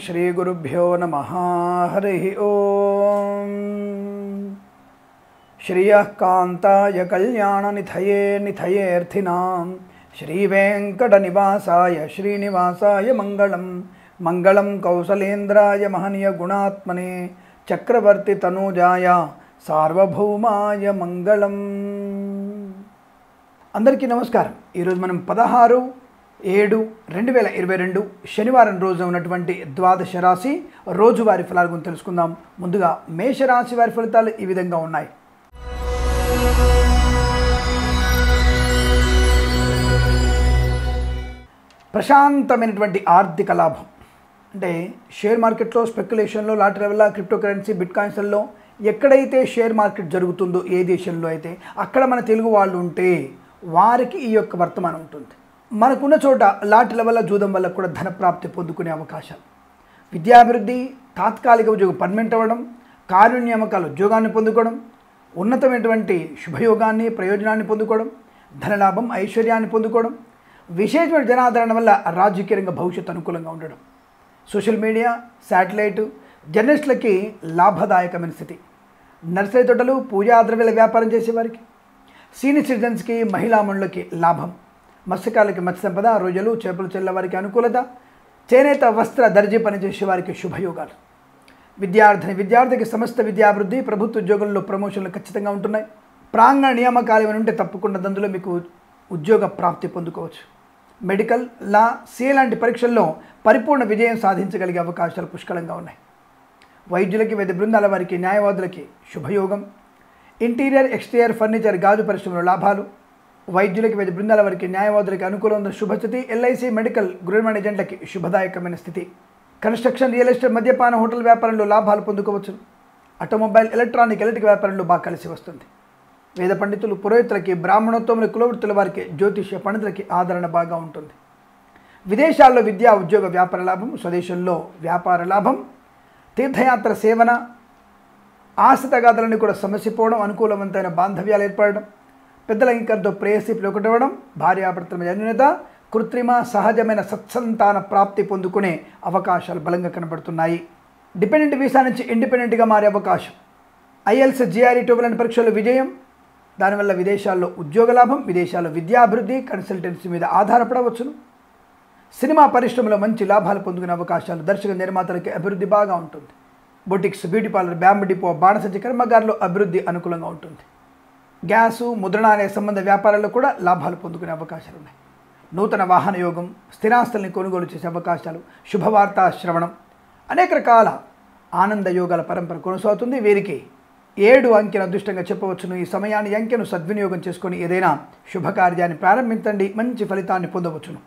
శ్రీగురుభ్యో నమ హరి ఓం శ్రియః కాంతాయ కళ్యాణనిధయే నిధయేర్థినాం శ్రీవేంకటనివాసాయ శ్రీనివాసాయ మంగళం మంగళం కౌసలేంద్రాయ మహనీయ గుణాత్మనే చక్రవర్తి తనూజాయ సార్వభౌమాయ మంగళం అందరికీ నమస్కారం ఈరోజు మనం పదహారు ఏడు రెండు వేల ఇరవై రెండు శనివారం రోజు ఉన్నటువంటి ద్వాదశ రాశి రోజువారి ఫలాల గురించి తెలుసుకుందాం ముందుగా మేషరాశి వారి ఫలితాలు ఈ విధంగా ఉన్నాయి ప్రశాంతమైనటువంటి ఆర్థిక లాభం అంటే షేర్ మార్కెట్లో స్పెక్యులేషన్లో లాటరీ వల్ల క్రిప్టో కరెన్సీ బిట్ కాయిన్స్లలో ఎక్కడైతే షేర్ మార్కెట్ జరుగుతుందో ఏ దేశంలో అయితే అక్కడ మన తెలుగు వాళ్ళు ఉంటే వారికి ఈ యొక్క వర్తమానం ఉంటుంది మనకున్న చోట లాటరీల వల్ల జూదం వల్ల కూడా ధన ప్రాప్తి పొందుకునే అవకాశాలు విద్యాభివృద్ధి తాత్కాలిక ఉద్యోగం పర్మనెంట్ అవ్వడం కార్యనియామకాలు ఉద్యోగాన్ని పొందుకోవడం ఉన్నతమైనటువంటి శుభయోగాన్ని ప్రయోజనాన్ని పొందుకోవడం ధనలాభం ఐశ్వర్యాన్ని పొందుకోవడం విశేషమైన జనాదరణ వల్ల రాజకీయ రంగ భవిష్యత్తు అనుకూలంగా ఉండడం సోషల్ మీడియా శాటిలైట్ జర్నలిస్టులకి లాభదాయకమైన స్థితి నర్సరీ తోటలు పూజా ద్రవ్యాల వ్యాపారం చేసేవారికి సీనియర్ సిటిజన్స్కి మహిళామణులకి లాభం మత్స్యకారులకి మత్స్య సంపద రోజులు చేపలు చెల్ల వారికి అనుకూలత చేనేత వస్త్ర దర్జీ పనిచేసే వారికి శుభయోగాలు విద్యార్థిని విద్యార్థికి సమస్త విద్యాభివృద్ధి ప్రభుత్వ ఉద్యోగుల్లో ప్రమోషన్లు ఖచ్చితంగా ఉంటున్నాయి ప్రాంగణ నియామకాలు ఏమైనా ఉంటే తప్పకుండా అందులో మీకు ఉద్యోగ ప్రాప్తి పొందుకోవచ్చు మెడికల్ లా సే లాంటి పరీక్షల్లో పరిపూర్ణ విజయం సాధించగలిగే అవకాశాలు పుష్కలంగా ఉన్నాయి వైద్యులకి వైద్య బృందాల వారికి న్యాయవాదులకి శుభయోగం ఇంటీరియర్ ఎక్స్టీరియర్ ఫర్నిచర్ గాజు పరిశ్రమలో లాభాలు వైద్యులకి వైద్య బృందాల వారికి న్యాయవాదులకి అనుకూలమైన శుభస్థితి ఎల్ఐసి మెడికల్ గృహ ఏజెంట్లకి శుభదాయకమైన స్థితి కన్స్ట్రక్షన్ రియల్ ఎస్టేట్ మద్యపాన హోటల్ వ్యాపారంలో లాభాలు పొందుకోవచ్చు ఆటోమొబైల్ ఎలక్ట్రానిక్ ఎలక్ట్రిక్ వ్యాపారంలో బాగా కలిసి వస్తుంది వేద పండితులు పురోహితులకి బ్రాహ్మణోత్తముల కులవృత్తుల వారికి జ్యోతిష్య పండితులకి ఆదరణ బాగా ఉంటుంది విదేశాల్లో విద్యా ఉద్యోగ వ్యాపార లాభం స్వదేశంలో వ్యాపార లాభం తీర్థయాత్ర సేవన ఆశతగాథలని కూడా సమస్యపోవడం అనుకూలవంతమైన బాంధవ్యాలు ఏర్పడడం పెద్దల ఇంకతో ప్రేయసి ఒకటవడం భార్యాభర్తల మధ్య అన్యోన్యత కృత్రిమ సహజమైన సత్సంతాన ప్రాప్తి పొందుకునే అవకాశాలు బలంగా కనబడుతున్నాయి డిపెండెంట్ వీసా నుంచి ఇండిపెండెంట్గా మారే అవకాశం ఐఎల్స్ జిఆర్ఈ టూబులెంట్ పరీక్షల్లో విజయం దానివల్ల విదేశాల్లో ఉద్యోగ లాభం విదేశాల్లో విద్యాభివృద్ధి కన్సల్టెన్సీ మీద ఆధారపడవచ్చును సినిమా పరిశ్రమలో మంచి లాభాలు పొందుకునే అవకాశాలు దర్శక నిర్మాతలకి అభివృద్ధి బాగా ఉంటుంది boutiques beauty parlour bamboo depot బాణసంచి కర్మగారులు అభివృద్ధి అనుకూలంగా ఉంటుంది గ్యాసు ముద్రణ అనే సంబంధ వ్యాపారాల్లో కూడా లాభాలు పొందుకునే అవకాశాలు ఉన్నాయి నూతన వాహన యోగం స్థిరాస్తుల్ని కొనుగోలు చేసే అవకాశాలు శుభవార్తా శ్రవణం అనేక రకాల ఆనంద యోగాల పరంపర కొనసాగుతుంది వీరికి ఏడు అంకెను అదృష్టంగా చెప్పవచ్చును ఈ సమయాన్ని ఈ అంకెను సద్వినియోగం చేసుకొని ఏదైనా శుభకార్యాన్ని ప్రారంభించండి మంచి ఫలితాన్ని పొందవచ్చును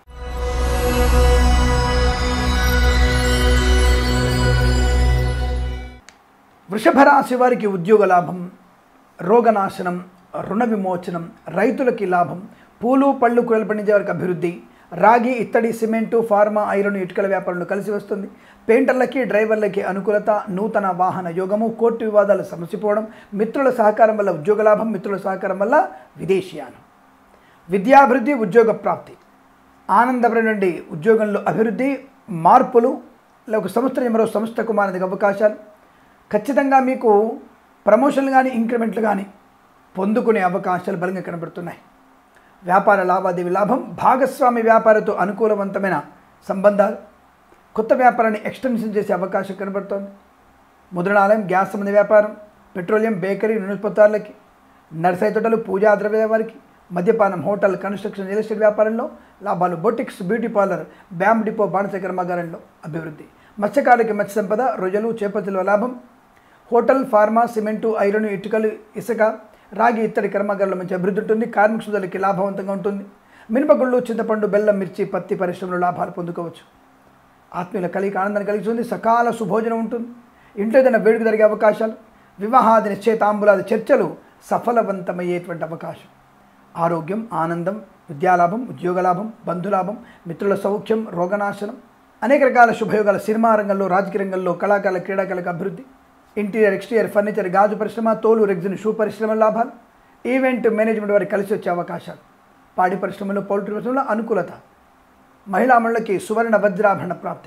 వృషభ రాశి వారికి ఉద్యోగ లాభం రోగనాశనం రుణ విమోచనం రైతులకి లాభం పూలు పళ్ళు కూరలు పండించే వారికి అభివృద్ధి రాగి ఇత్తడి సిమెంటు ఫార్మా ఐరన్ ఇటుకల వ్యాపారంలో కలిసి వస్తుంది పెయింటర్లకి డ్రైవర్లకి అనుకూలత నూతన వాహన యోగము కోర్టు వివాదాలు సమసిపోవడం మిత్రుల సహకారం వల్ల ఉద్యోగ లాభం మిత్రుల సహకారం వల్ల విదేశీయానం విద్యాభివృద్ధి ఉద్యోగ ప్రాప్తి ఆనందపడినండి ఉద్యోగంలో అభివృద్ధి మార్పులు లేక సంస్థ మరో సంస్థకు మారేందుకు అవకాశాలు ఖచ్చితంగా మీకు ప్రమోషన్లు కానీ ఇంక్రిమెంట్లు కానీ పొందుకునే అవకాశాలు బలంగా కనబడుతున్నాయి వ్యాపార లావాదేవీ లాభం భాగస్వామి వ్యాపారతో అనుకూలవంతమైన సంబంధాలు కొత్త వ్యాపారాన్ని ఎక్స్టెన్షన్ చేసే అవకాశం కనబడుతోంది ముద్రణాలయం గ్యాస్ సంబంధ వ్యాపారం పెట్రోలియం బేకరీ నూనెపత్తార్లకి నర్సరీ తోటలు పూజా ద్రవ్యాల వారికి మద్యపానం హోటల్ కన్స్ట్రక్షన్ రియల్ ఎస్టేట్ వ్యాపారంలో లాభాలు boutiques beauty parlour bamboo depot బాణస కర్మాగారంలో అభివృద్ధి మత్స్యకారులకి మత్స్య సంపద రొయ్యలు చేపతుల లాభం హోటల్ ఫార్మా సిమెంటు ఐరన్ ఇటుకలు ఇసుక రాగి ఇత్తడి కర్మాగారంలో మంచి అభివృద్ధి ఉంటుంది కార్మిక సోదరులకి లాభవంతంగా ఉంటుంది మినపగుళ్ళు చింతపండు బెల్లం మిర్చి పత్తి పరిశ్రమలో లాభాలు పొందుకోవచ్చు ఆత్మీయుల కలిగి ఆనందాన్ని కలిగిస్తుంది సకాల సుభోజనం ఉంటుంది ఇంట్లో ఏదైనా వేడుక జరిగే అవకాశాలు వివాహాది నిశ్చయితాంబులాది చర్చలు సఫలవంతమయ్యేటువంటి అవకాశం ఆరోగ్యం ఆనందం విద్యాలాభం ఉద్యోగలాభం బంధులాభం మిత్రుల సౌఖ్యం రోగనాశనం అనేక రకాల శుభయోగాలు సినిమా రంగంలో రాజకీయ రంగంలో కళాకారుల క్రీడాకారులకు అభివృద్ధి ఇంటీరియర్ ఎక్స్టీరియర్ ఫర్నిచర్ గాజు పరిశ్రమ తోలు రెగ్జిన్ షూ పరిశ్రమ లాభాలు ఈవెంట్ మేనేజ్మెంట్ వారికి కలిసి వచ్చే అవకాశాలు పాడి పరిశ్రమలో పౌల్ట్రీ పరిశ్రమలో అనుకూలత మహిళామణులకి సువర్ణ వజ్రాభరణ ప్రాప్తి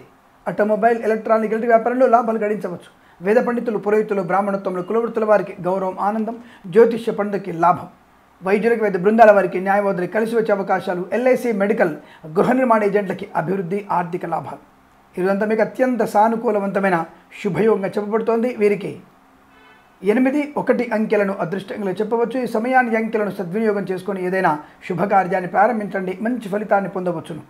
ఆటోమొబైల్ ఎలక్ట్రానిక్ ఎలక్ట్రిక్ వ్యాపారంలో లాభాలు గడించవచ్చు వేద పండితులు పురోహితులు బ్రాహ్మణత్వంలో కులవృత్తుల వారికి గౌరవం ఆనందం జ్యోతిష్య పండుగకి లాభం వైద్యులకు వైద్య బృందాల వారికి న్యాయవాదులకు కలిసి వచ్చే అవకాశాలు ఎల్ఐసి మెడికల్ గృహ నిర్మాణ ఏజెంట్లకి అభివృద్ధి ఆర్థిక లాభాలు ఇదంతా మీకు అత్యంత సానుకూలవంతమైన శుభయోగంగా చెప్పబడుతోంది వీరికి ఎనిమిది ఒకటి అంకెలను అదృష్టంగా చెప్పవచ్చు ఈ సమయాన్ని ఈ అంకెలను సద్వినియోగం చేసుకొని ఏదైనా శుభకార్యాన్ని ప్రారంభించండి మంచి ఫలితాన్ని పొందవచ్చును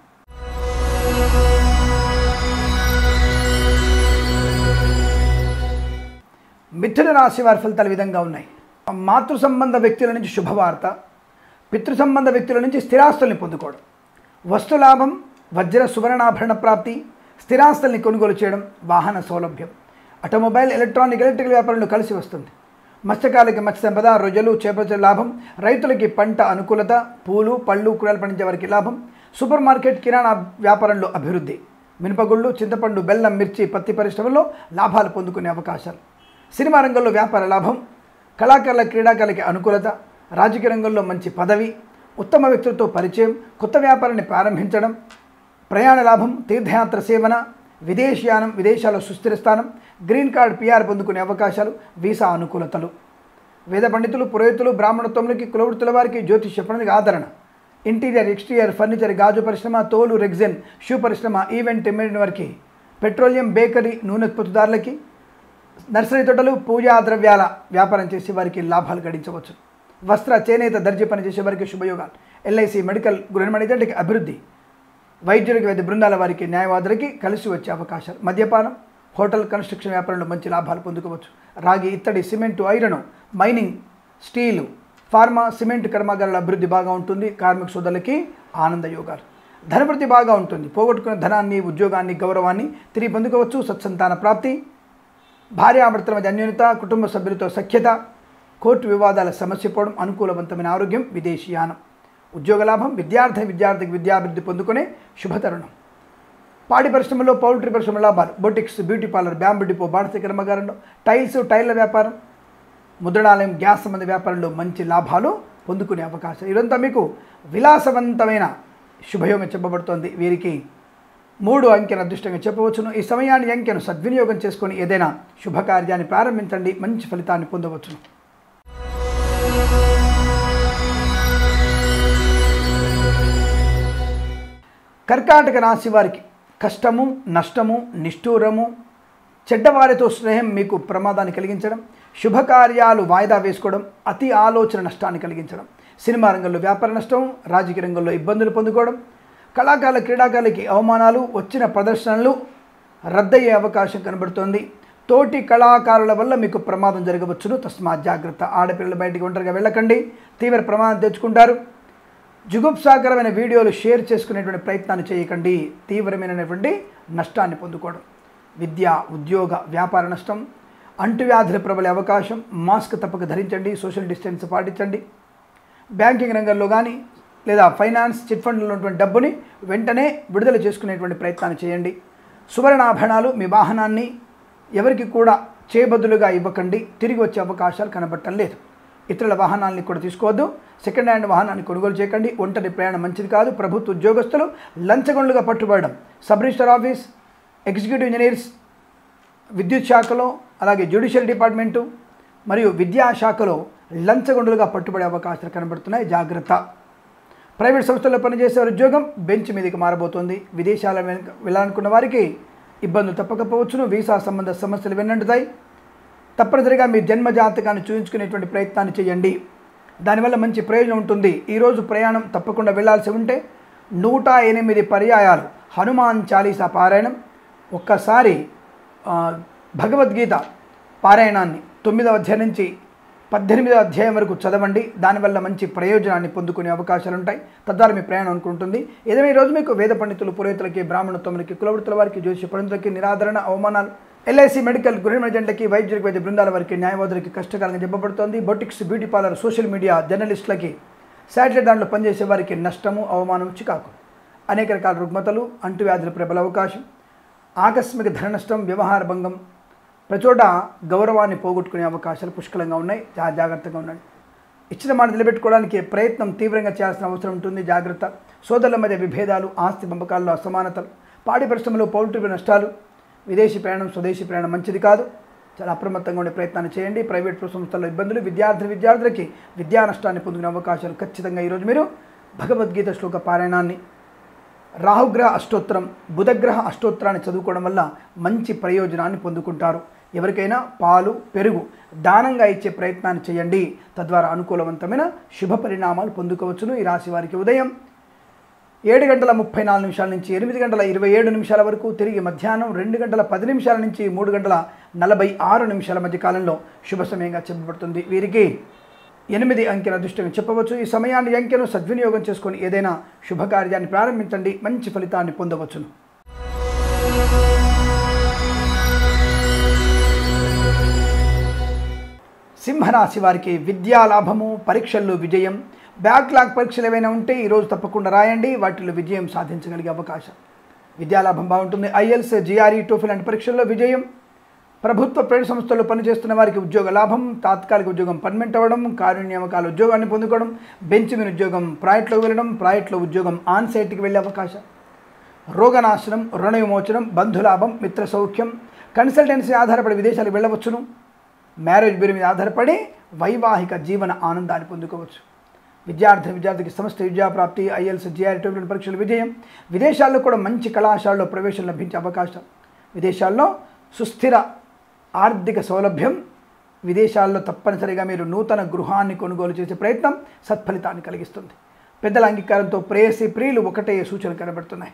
మిథున రాశి వారి ఫలితాలు ఈ విధంగా ఉన్నాయి మాతృ సంబంధ వ్యక్తుల నుంచి శుభవార్త పితృ సంబంధ వ్యక్తుల నుంచి స్థిరాస్తుల్ని పొందుకోవడం వస్తులాభం వజ్ర సువర్ణాభరణ ప్రాప్తి స్థిరాస్తుల్ని కొనుగోలు చేయడం వాహన సౌలభ్యం ఆటోమొబైల్ ఎలక్ట్రానిక్ ఎలక్ట్రికల్ వ్యాపారంలో కలిసి వస్తుంది మత్స్యకాలకి మత్స్య సంపద రొయ్యలు చేపల లాభం రైతులకి పంట అనుకూలత పూలు పళ్ళు కూరలు పండించే వారికి లాభం సూపర్ మార్కెట్ కిరాణా వ్యాపారంలో అభివృద్ధి మినపగుళ్ళు చింతపండు బెల్లం మిర్చి పత్తి పరిశ్రమలో లాభాలు పొందుకునే అవకాశాలు సినిమా రంగంలో వ్యాపార లాభం కళాకారుల క్రీడాకారులకి అనుకూలత రాజకీయ రంగంలో మంచి పదవి ఉత్తమ వ్యక్తులతో పరిచయం కొత్త వ్యాపారాన్ని ప్రారంభించడం ప్రయాణ లాభం తీర్థయాత్ర సేవన విదేశీయానం విదేశాల్లో సుస్థిర స్థానం గ్రీన్ కార్డ్ పిఆర్ పొందుకునే అవకాశాలు వీసా అనుకూలతలు వేద పండితులు పురోహితులు బ్రాహ్మణత్వంలోకి కులవృత్తుల వారికి జ్యోతిష పండుగ ఆదరణ ఇంటీరియర్ ఎక్స్టీరియర్ ఫర్నిచర్ గాజు పరిశ్రమ తోలు రెగ్జిన్ షూ పరిశ్రమ ఈవెంట్ ఎమ్మెడిన వారికి పెట్రోలియం బేకరీ నూనె ఉత్పత్తిదారులకి నర్సరీ తోటలు పూజా ద్రవ్యాల వ్యాపారం చేసే వారికి లాభాలు గడించవచ్చు వస్త్ర చేనేత దర్జీ పనిచేసే వారికి శుభయోగాలు ఎల్ఐసి మెడికల్ గృహమణిజెంట్కి అభివృద్ధి వైద్యులకి వైద్య బృందాల వారికి న్యాయవాదులకి కలిసి వచ్చే అవకాశాలు మద్యపానం హోటల్ కన్స్ట్రక్షన్ వ్యాపారంలో మంచి లాభాలు పొందుకోవచ్చు రాగి ఇత్తడి cement iron mining steel pharma cement కర్మాగారాల అభివృద్ధి బాగా ఉంటుంది కార్మిక సోదరులకి ఆనంద యోగాలు ధనవృద్ధి బాగా ఉంటుంది పోగొట్టుకున్న ధనాన్ని ఉద్యోగాన్ని గౌరవాన్ని తిరిగి పొందుకోవచ్చు సత్సంతాన ప్రాప్తి భార్యాభర్తల మధ్య అన్యోన్యత కుటుంబ సభ్యులతో సఖ్యత కోర్టు వివాదాల సమస్య పోవడం అనుకూలవంతమైన ఆరోగ్యం విదేశీయానం ఉద్యోగ లాభం విద్యార్థి విద్యార్థికి విద్యాభివృద్ధి పొందుకునే శుభతరుణం పాడి పరిశ్రమలో పౌల్ట్రీ పరిశ్రమ లాభాలు boutiques beauty parlour bamboo depot బాణస కర్మగారంలో టైల్స్ టైర్ల వ్యాపారం ముద్రణాలయం గ్యాస్ సంబంధ వ్యాపారంలో మంచి లాభాలు పొందుకునే అవకాశం ఇదంతా మీకు విలాసవంతమైన శుభయోగం చెప్పబడుతోంది వీరికి మూడు అంకెను అదృష్టంగా చెప్పవచ్చును ఈ సమయాన్ని ఈ అంకెను సద్వినియోగం చేసుకొని ఏదైనా శుభకార్యాన్ని ప్రారంభించండి మంచి ఫలితాన్ని పొందవచ్చును కర్కాటక రాశి వారికి కష్టము నష్టము నిష్ఠూరము చెడ్డవారితో స్నేహం మీకు ప్రమాదాన్ని కలిగించడం శుభకార్యాలు వాయిదా వేసుకోవడం అతి ఆలోచన నష్టాన్ని కలిగించడం సినిమా రంగంలో వ్యాపార నష్టం రాజకీయ రంగంలో ఇబ్బందులు పొందుకోవడం కళాకారుల క్రీడాకారులకి అవమానాలు వచ్చిన ప్రదర్శనలు రద్దయ్యే అవకాశం కనబడుతోంది తోటి కళాకారుల వల్ల మీకు ప్రమాదం జరగవచ్చును తస్మాత్ జాగ్రత్త ఆడపిల్లలు బయటికి ఒంటరిగా వెళ్ళకండి తీవ్ర ప్రమాదం తెచ్చుకుంటారు జుగుప్సాకరమైన వీడియోలు షేర్ చేసుకునేటువంటి ప్రయత్నాన్ని చేయకండి తీవ్రమైనటువంటి నష్టాన్ని పొందుకోవడం విద్య ఉద్యోగ వ్యాపార నష్టం అంటువ్యాధుల ప్రబలే అవకాశం మాస్క్ తప్పక ధరించండి సోషల్ డిస్టెన్స్ పాటించండి బ్యాంకింగ్ రంగంలో కానీ లేదా ఫైనాన్స్ చిట్ ఫండ్లో ఉన్నటువంటి డబ్బుని వెంటనే విడుదల చేసుకునేటువంటి ప్రయత్నాన్ని చేయండి సువర్ణాభరణాలు మీ వాహనాన్ని ఎవరికి కూడా చేబదులుగా ఇవ్వకండి తిరిగి వచ్చే అవకాశాలు కనబడటం లేదు ఇతరుల వాహనాన్ని కూడా తీసుకోవద్దు సెకండ్ హ్యాండ్ వాహనాన్ని కొనుగోలు చేయకండి ఒంటరి ప్రయాణం మంచిది కాదు ప్రభుత్వ ఉద్యోగస్తులు లంచగొండ్లుగా పట్టుబడడం sub register office executive engineers విద్యుత్ శాఖలో అలాగే జ్యుడిషియల్ డిపార్ట్మెంటు మరియు విద్యాశాఖలో లంచగొండులుగా పట్టుబడే అవకాశాలు కనబడుతున్నాయి జాగ్రత్త ప్రైవేట్ సంస్థల్లో పనిచేసే ఉద్యోగం బెంచ్ మీదకి మారబోతోంది విదేశాల వెనుక వెళ్ళాలనుకున్న వారికి ఇబ్బందులు తప్పకపోవచ్చును వీసా సంబంధ సమస్యలు వెన్నంటుతాయి తప్పనిసరిగా మీ జన్మ జాతకాన్ని చూపించుకునేటువంటి ప్రయత్నాన్ని చేయండి దానివల్ల మంచి ప్రయోజనం ఉంటుంది ఈరోజు ప్రయాణం తప్పకుండా వెళ్ళాల్సి ఉంటే నూట ఎనిమిది పర్యాయాలు హనుమాన్ చాలీసా పారాయణం ఒక్కసారి ఆ, భగవద్గీత పారాయణాన్ని తొమ్మిదవ అధ్యాయం నుంచి పద్దెనిమిదవ అధ్యాయం వరకు చదవండి దానివల్ల మంచి ప్రయోజనాన్ని పొందుకునే అవకాశాలు ఉంటాయి తద్వారా మీ ప్రయాణం అనుకుంటుంది ఏదైనా ఈరోజు మీకు వేద పండితులు పురోహితులకి బ్రాహ్మణత్వములకి కులవృత్తుల వారికి జ్యోతిష పండితులకి నిరాదరణ అవమానాలు ఎల్ఐసి మెడికల్ గృహ ఏజెంట్లకి వైద్యులకి వైద్య బృందాల వారికి న్యాయవాదులకి కష్టకాలంగా చెప్పబడుతోంది boutiques beauty parlour social media జర్నలిస్టులకి శాటిలైట్ దాంట్లో పనిచేసే వారికి నష్టము అవమానం చికాకు అనేక రకాల రుగ్మతలు అంటువ్యాధుల ప్రబల అవకాశం ఆకస్మిక ధన నష్టం వ్యవహార భంగం ప్రచోట గౌరవాన్ని పోగొట్టుకునే అవకాశాలు పుష్కలంగా ఉన్నాయి జా- జాగ్రత్తగా ఉండండి ఇచ్చిన మాట నిలబెట్టుకోవడానికి ప్రయత్నం తీవ్రంగా చేయాల్సిన అవసరం ఉంటుంది జాగ్రత్త సోదరుల మధ్య విభేదాలు ఆస్తి పంపకాల్లో అసమానతలు పాడి పరిశ్రమలో పౌల్ట్రీ నష్టాలు విదేశీ ప్రయాణం స్వదేశీ ప్రయాణం మంచిది కాదు చాలా అప్రమత్తంగా ఉండే ప్రయత్నాన్ని చేయండి ప్రైవేట్ సంస్థల్లో ఇబ్బందులు విద్యార్థి విద్యార్థులకి విద్యా నష్టాన్ని పొందుకునే అవకాశాలు ఖచ్చితంగా ఈరోజు మీరు భగవద్గీత శ్లోక పారాయణాన్ని రాహుగ్రహ అష్టోత్తరం బుధగ్రహ అష్టోత్తరాన్ని చదువుకోవడం వల్ల మంచి ప్రయోజనాన్ని పొందుకుంటారు ఎవరికైనా పాలు పెరుగు దానంగా ఇచ్చే ప్రయత్నాన్ని చేయండి తద్వారా అనుకూలవంతమైన శుభ పరిణామాలు పొందుకోవచ్చును ఈ రాశి వారికి ఉదయం ఏడు గంటల ముప్పై నాలుగు నిమిషాల నుంచి ఎనిమిది గంటల ఇరవై ఏడు నిమిషాల వరకు తిరిగి మధ్యాహ్నం రెండు గంటల పది నిమిషాల నుంచి మూడు గంటల నలభై ఆరు నిమిషాల మధ్య కాలంలో శుభ సమయంగా చెప్పబడుతుంది వీరికి ఎనిమిది అంకెల దృష్టిని చెప్పవచ్చు ఈ సమయాన్ని అంకెను సద్వినియోగం చేసుకొని ఏదైనా శుభకార్యాన్ని ప్రారంభించండి మంచి ఫలితాన్ని పొందవచ్చును సింహరాశి వారికి విద్యా లాభము పరీక్షల్లో విజయం బ్యాక్లాగ్ పరీక్షలు ఏవైనా ఉంటే ఈరోజు తప్పకుండా రాయండి వాటిలో విజయం సాధించగలిగే అవకాశం విద్యాలాభం బాగుంటుంది ఐఎల్స్ జిఆర్ఈ టోఫిల్ లాంటి పరీక్షల్లో విజయం ప్రభుత్వ ప్రైవేట్ సంస్థల్లో పనిచేస్తున్న వారికి ఉద్యోగ లాభం తాత్కాలిక ఉద్యోగం పర్మనెంట్ అవ్వడం కార్యనియామకాల ఉద్యోగాన్ని పొందుకోవడం బెంచ్ మీద ఉద్యోగం ప్రాయట్లో వెళ్ళడం ప్రాయట్లో ఉద్యోగం ఆన్ సైట్కి వెళ్ళే అవకాశం రోగనాశనం రుణ విమోచనం బంధులాభం మిత్ర సౌఖ్యం కన్సల్టెన్సీ ఆధారపడి విదేశాలకు వెళ్ళవచ్చును మ్యారేజ్ బ్యూరో మీద ఆధారపడి వైవాహిక జీవన ఆనందాన్ని పొందుకోవచ్చు విద్యార్థి విద్యార్థికి సమస్త విద్యాప్రాప్తి ఐఎల్స్ జిఆర్ టోఫిల్ పరీక్షల విజయం విదేశాల్లో కూడా మంచి కళాశాలలో ప్రవేశం లభించే అవకాశం విదేశాల్లో సుస్థిర ఆర్థిక సౌలభ్యం విదేశాల్లో తప్పనిసరిగా మీరు నూతన గృహాన్ని కొనుగోలు చేసే ప్రయత్నం సత్ఫలితాన్ని కలిగిస్తుంది పెద్దల అంగీకారంతో ప్రేయసి ప్రియులు ఒకటే సూచనలు కనబడుతున్నాయి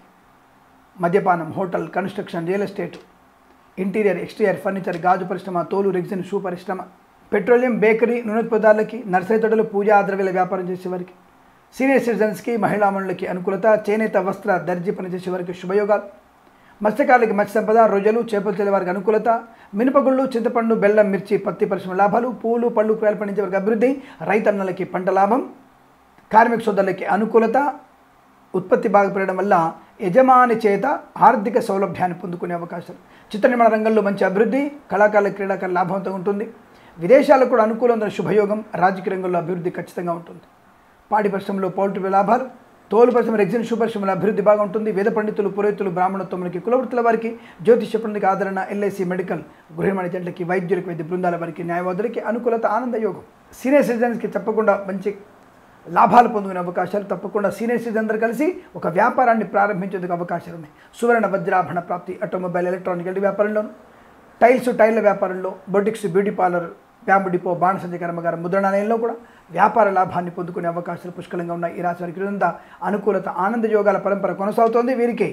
మద్యపానం hotel construction real estate interior exterior furniture గాజు పరిశ్రమ తోలు రెగ్జిన్ షూ పరిశ్రమ పెట్రోలియం బేకరీ నూనె పదార్థాలకి నర్సరీ తోటలు పూజా ద్రవ్యాల వ్యాపారం చేసేవారికి సీనియర్ సిటిజన్స్కి మహిళా మనులకి అనుకూలత చేనేత వస్త్ర దర్జీ పనిచేసే వారికి శుభయోగాలు మత్స్యకారులకి మత్స్య సంపద రొయ్యలు చేపలు చేసే వారికి అనుకూలత మినపగుళ్ళు చింతపండు బెల్లం మిర్చి పత్తి పరిశ్రమ లాభాలు పూలు పళ్ళు కూరలు పండించే వారికి అభివృద్ధి రైతన్నలకి పంట లాభం కార్మిక సోదరులకి అనుకూలత ఉత్పత్తి బాగా పెరగడం వల్ల యజమాని చేత ఆర్థిక సౌలభ్యాన్ని పొందుకునే అవకాశాలు చిత్ర నిర్మాణ రంగంలో మంచి అభివృద్ధి కళాకారుల క్రీడాకారుల లాభవంతంగా ఉంటుంది విదేశాలకు కూడా అనుకూలమైన శుభయోగం రాజకీయ రంగంలో అభివృద్ధి ఖచ్చితంగా ఉంటుంది పాడి పరిశ్రమలో పౌల్ట్రీ లాభాలు తోలు పరిశ్రమ ఎగ్జిన్ షూ పరిశ్రమల అభివృద్ధి బాగా ఉంటుంది వేద పండితులు పురోహితులు బ్రాహ్మణోత్తములకి కులవృత్తుల వారికి జ్యోతిష పండితులకి ఆదరణ ఎల్ఐసి మెడికల్ గృహమణి జంటలకి వైద్యులకి వైద్య బృందాల వారికి న్యాయవాదులకి అనుకూలత ఆనంద యోగం సీనియర్ సిటిజన్స్కి తప్పకుండా మంచి లాభాలు పొందుకునే అవకాశాలు తప్పకుండా సీనియర్ సిటిజన్ అందరూ కలిసి ఒక వ్యాపారాన్ని ప్రారంభించేందుకు అవకాశాలు ఉన్నాయి సువర్ణ వజ్రాభరణ ప్రాప్తి ఆటోమొబైల్ ఎలక్ట్రానిక్ ఎల్టీ వ్యాపారంలోను టైల్స్ టైర్ల వ్యాపారంలో boutiques beauty parlour bamboo depot బాణసంచ కర్మగారం ముద్రణాలయంలో కూడా వ్యాపార లాభాన్ని పొందుకునే అవకాశాలు పుష్కలంగా ఉన్నాయి ఈ రాశి వారికి క్రింద అనుకూలత ఆనంద యోగాల పరంపర కొనసాగుతోంది వీరికి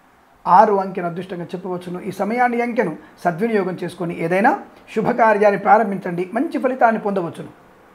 ఆరు అంకెను అదృష్టంగా చెప్పవచ్చును ఈ సమయాన్ని అంకెను సద్వినియోగం చేసుకొని ఏదైనా శుభకార్యాన్ని ప్రారంభించండి మంచి ఫలితాన్ని పొందవచ్చును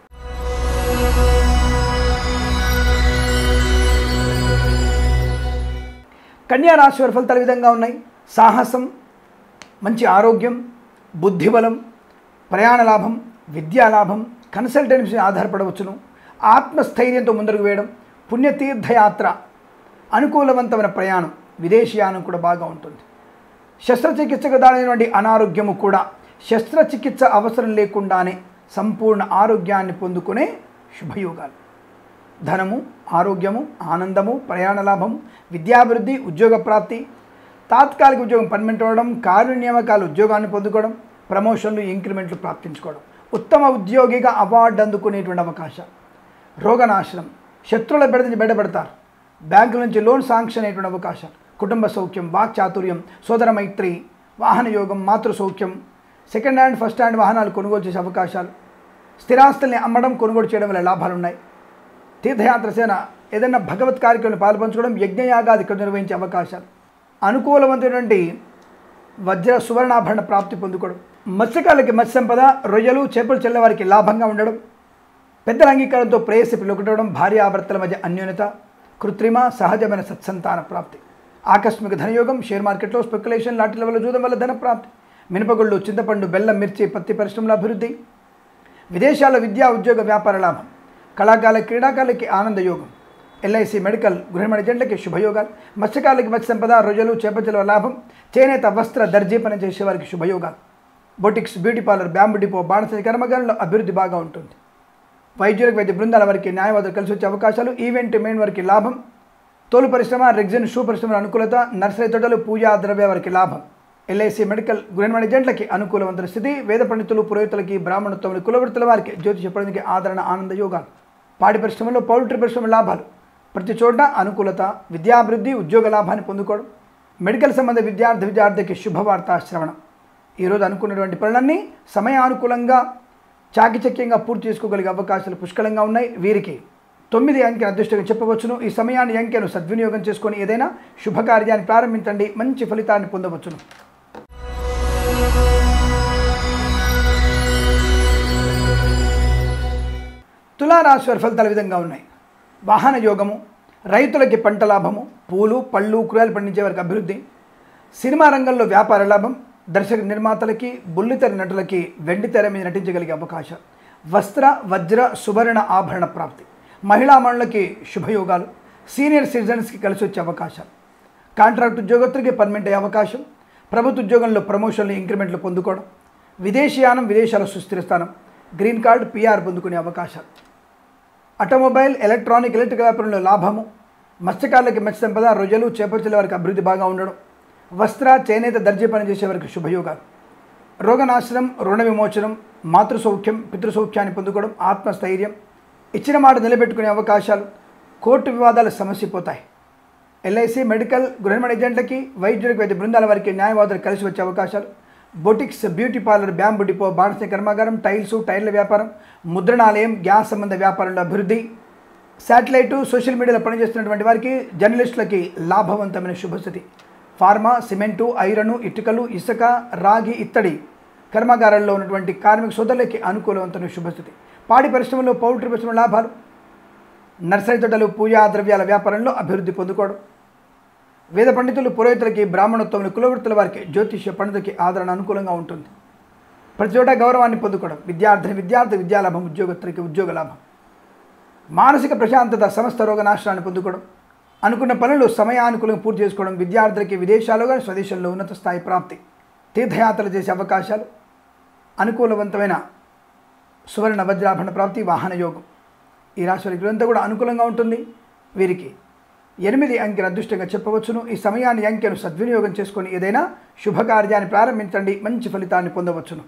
కన్యా రాశి వారి ఫలితాలు ఈ విధంగా ఉన్నాయి సాహసం మంచి ఆరోగ్యం బుద్ధిబలం ప్రయాణ లాభం విద్యా లాభం కన్సల్టెన్సీ ఆధారపడవచ్చును ఆత్మస్థైర్యంతో ముందరకు వేయడం పుణ్యతీర్థయాత్ర అనుకూలవంతమైన ప్రయాణం విదేశీయానం కూడా బాగా ఉంటుంది శస్త్రచికిత్సకు దానైనటువంటి అనారోగ్యము కూడా శస్త్రచికిత్స అవసరం లేకుండానే సంపూర్ణ ఆరోగ్యాన్ని పొందుకునే శుభయోగాలు ధనము ఆరోగ్యము ఆనందము ప్రయాణ లాభం విద్యాభివృద్ధి ఉద్యోగ ప్రాప్తి తాత్కాలిక ఉద్యోగం పర్మనెంట్ అవ్వడం కార్యనియామకాలు ఉద్యోగాన్ని పొందుకోవడం ప్రమోషన్లు ఇంక్రిమెంట్లు ప్రాప్తించుకోవడం ఉత్తమ ఉద్యోగిగా అవార్డు అందుకునేటువంటి అవకాశం రోగనాశనం శత్రువుల బెడ నుంచి బయటపడతారు బ్యాంకుల నుంచి లోన్ శాంక్షన్ అయ్యేటువంటి అవకాశం కుటుంబ సౌఖ్యం వాక్ చాతుర్యం సోదర మైత్రి వాహన యోగం మాతృ సౌఖ్యం సెకండ్ హ్యాండ్ ఫస్ట్ హ్యాండ్ వాహనాలు కొనుగోలు చేసే అవకాశాలు స్థిరాస్తుల్ని అమ్మడం కొనుగోలు చేయడం వల్ల లాభాలు ఉన్నాయి తీర్థయాత్ర సేన ఏదైనా భగవత్ కార్యక్రమంలో పాల్పంచుకోవడం యజ్ఞయాగాది ఇక్కడ నిర్వహించే అవకాశాలు అనుకూలమైనటువంటి వజ్ర సువర్ణాభరణ ప్రాప్తి పొందుకోవడం మత్స్యకారులకి మత్స్య సంపద రొయ్యలు చేపలు చెల్లవారికి లాభంగా ఉండడం పెద్దల అంగీకారంతో ప్రేయసి పిలుకటడం భార్యాభర్తల మధ్య అన్యోన్యత కృత్రిమ సహజమైన సత్సంతాన ప్రాప్తి ఆకస్మిక ధనయోగం షేర్ మార్కెట్లో స్పెక్యులేషన్ లాటరీల వల్ల జూదం వల్ల ధన ప్రాప్తి మినపగుళ్ళు చింతపండు బెల్లం మిర్చి పత్తి పరిశ్రమల అభివృద్ధి విదేశాల విద్యా ఉద్యోగ వ్యాపార లాభం కళాకారుల క్రీడాకారులకి ఆనంద యోగం ఎల్ఐసి మెడికల్ గృహమణి జంటలకి శుభయోగాలు మత్స్యకారులకి మత్స్య సంపద రొయ్యలు చేపచల లాభం చేనేత వస్త్ర దర్జీ పని చేసే వారికి శుభయోగాలు boutiques beauty parlour bamboo depot బాణస కర్మగారంలో అభివృద్ధి బాగా ఉంటుంది వైద్యులకు వైద్య బృందాల వారికి న్యాయవాదులు కలిసి వచ్చే అవకాశాలు ఈవెంట్ మెయిన్ వారికి లాభం తోలు పరిశ్రమ రెగ్జిన్ షూ పరిశ్రమల అనుకూలత నర్సరీ తోటలు పూజా ద్రవ్య వారికి లాభం ఎల్ఐసి మెడికల్ గృహనిర్మాణ ఏజెంట్లకి అనుకూలవంతుల స్థితి వేద పండితులు పురోహితులకి బ్రాహ్మణత్వములు కులవృత్తుల వారికి జ్యోతిష పండితులకి ఆదరణ ఆనంద యోగాలు పాడి పరిశ్రమలో పౌల్ట్రీ పరిశ్రమ లాభాలు ప్రతి చోట అనుకూలత విద్యాభివృద్ధి ఉద్యోగ లాభాన్ని పొందుకోవడం మెడికల్ సంబంధ విద్యార్థి విద్యార్థికి శుభవార్త శ్రవణం ఈరోజు అనుకున్నటువంటి పనులన్నీ సమయానుకూలంగా చాకిచక్యంగా పూర్తి చేసుకోగలిగే అవకాశాలు పుష్కలంగా ఉన్నాయి వీరికి తొమ్మిది అంకెను అదృష్టంగా చెప్పవచ్చును ఈ సమయాన్ని అంకెను సద్వినియోగం చేసుకొని ఏదైనా శుభకార్యాన్ని ప్రారంభించండి మంచి ఫలితాన్ని పొందవచ్చును తులారాశి వారి ఫలితాలు ఈ విధంగా ఉన్నాయి వాహన యోగము రైతులకి పంట లాభము పూలు పళ్ళు కూరగాయలు పండించే వారికి అభివృద్ధి సినిమా రంగంలో వ్యాపార లాభం దర్శక నిర్మాతలకి బుల్లితెర నటులకి వెండి తెర మీద నటించగలిగే అవకాశం వస్త్ర వజ్ర సువర్ణ ఆభరణ ప్రాప్తి మహిళా మనులకి శుభయోగాలు సీనియర్ సిటిజన్స్కి కలిసి వచ్చే అవకాశాలు కాంట్రాక్ట్ ఉద్యోగస్తులకి పర్మనెంట్ అయ్యే అవకాశం ప్రభుత్వ ఉద్యోగంలో ప్రమోషన్లు ఇంక్రిమెంట్లు పొందుకోవడం విదేశీయానం విదేశాల సుస్థిర స్థానం గ్రీన్ కార్డు పిఆర్ పొందుకునే అవకాశాలు ఆటోమొబైల్ ఎలక్ట్రానిక్ ఎలక్ట్రికల్ వ్యాపారంలో లాభము మత్స్యకారులకి మత్స్య సంపద రొయ్యలు చేపర్చల వారికి అభివృద్ధి బాగా ఉండడం వస్త్ర చేనేత దర్జీ పని చేసే వారికి శుభయోగాలు రోగనాశనం రుణ విమోచనం మాతృ సౌఖ్యం పితృసౌఖ్యాన్ని పొందుకోవడం ఆత్మస్థైర్యం ఇచ్చిన మాట నిలబెట్టుకునే అవకాశాలు కోర్టు వివాదాలు సమస్యపోతాయి ఎల్ఐసి మెడికల్ గృహనిర్మాణ ఏజెంట్లకి వైద్యులకు వైద్య బృందాల వారికి న్యాయవాదులు కలిసి వచ్చే అవకాశాలు boutiques beauty parlour bamboo depot బాణస కర్మాగారం టైల్సు టైర్ల వ్యాపారం ముద్రణాలయం గ్యాస్ సంబంధ వ్యాపారంలో అభివృద్ధి శాటిలైటు సోషల్ మీడియాలో పనిచేస్తున్నటువంటి వారికి జర్నలిస్టులకి లాభవంతమైన శుభస్థితి ఫార్మా సిమెంటు ఐరను ఇటుకలు ఇసుక రాగి ఇత్తడి కర్మాగారాల్లో ఉన్నటువంటి కార్మిక సోదరులకి అనుకూలవంతమైన శుభస్థితి పాడి పరిశ్రమలో పౌల్ట్రీ పరిశ్రమ లాభాలు నర్సరీ తోటలు పూజా ద్రవ్యాల వ్యాపారంలో అభివృద్ధి పొందుకోవడం వేద పండితులు పురోహితులకి బ్రాహ్మణోత్తములు కులవృత్తుల వారికి జ్యోతిష్య పండితులకి ఆదరణ అనుకూలంగా ఉంటుంది ప్రతి చోట గౌరవాన్ని పొందుకోవడం విద్యార్థిని విద్యార్థి విద్యాలాభం ఉద్యోగస్తులకి ఉద్యోగ లాభం మానసిక ప్రశాంతత సమస్త రోగ నాశనాన్ని పొందుకోవడం అనుకున్న పనులు సమయానుకూలంగా పూర్తి చేసుకోవడం విద్యార్థులకి విదేశాల్లో కానీ స్వదేశంలో ఉన్నత స్థాయి ప్రాప్తి తీర్థయాత్రలు చేసే అవకాశాలు అనుకూలవంతమైన సువర్ణ వజ్రాభరణ ప్రాప్తి వాహన యోగం ఈ రాశి వారికి ఇదంతా కూడా అనుకూలంగా ఉంటుంది వీరికి ఎనిమిది అంకెను అదృష్టంగా చెప్పవచ్చును ఈ సమయాన్ని అంకెను సద్వినియోగం చేసుకొని ఏదైనా శుభకార్యాన్ని ప్రారంభించండి మంచి ఫలితాన్ని పొందవచ్చును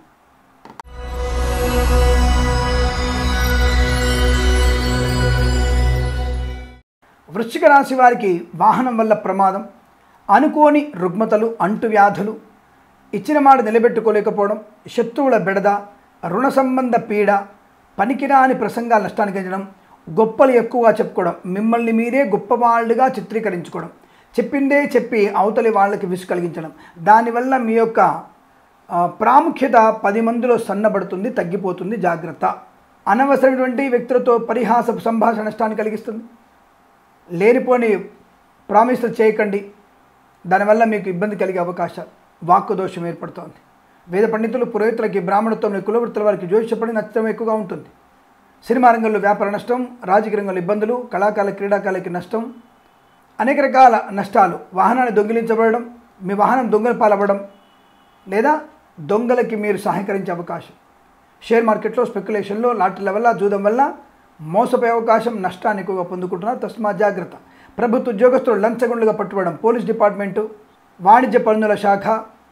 వృశ్చిక రాశి వారికి వాహనం వల్ల ప్రమాదం అనుకోని రుగ్మతలు అంటువ్యాధులు ఇచ్చిన మాట నిలబెట్టుకోలేకపోవడం శత్రువుల బెడద రుణ సంబంధ పీడ పనికిరాని ప్రసంగాలు నష్టానికి ఎంచడం గొప్పలు ఎక్కువగా చెప్పుకోవడం మిమ్మల్ని మీరే గొప్పవాళ్ళుగా చిత్రీకరించుకోవడం చెప్పిందే చెప్పి అవతలి వాళ్ళకి విసు కలిగించడం దానివల్ల మీ యొక్క ఆ, ప్రాముఖ్యత పది మందిలో సన్నబడుతుంది తగ్గిపోతుంది జాగ్రత్త అనవసరమైనటువంటి వ్యక్తులతో పరిహాస సంభాషణ నష్టాన్ని కలిగిస్తుంది లేనిపోని ప్రామిస్లు చేయకండి దానివల్ల మీకు ఇబ్బంది కలిగే అవకాశాలు వాక్కు దోషం ఏర్పడుతోంది వేద పండితులు పురోహితులకి బ్రాహ్మణత్వం కులవృత్తుల వారికి జ్యోతిషపడి నష్టం ఎక్కువగా ఉంటుంది సినిమా రంగంలో వ్యాపార నష్టం రాజకీయ రంగంలో ఇబ్బందులు కళాకాల క్రీడాకాలకి నష్టం అనేక రకాల నష్టాలు వాహనాన్ని దొంగిలించబడడం మీ వాహనం దొంగల పాలవ్వడం లేదా దొంగలకి మీరు సహకరించే అవకాశం షేర్ మార్కెట్లో స్పెక్యులేషన్లో లాటరీల వల్ల జూదం వల్ల మోసపోయే అవకాశం నష్టాన్ని ఎక్కువగా పొందుకుంటున్నారు తస్మా జాగ్రత్త ప్రభుత్వ ఉద్యోగస్తులు లంచగొండలుగా పట్టుబడడం పోలీస్ డిపార్ట్మెంటు వాణిజ్య పన్నుల శాఖ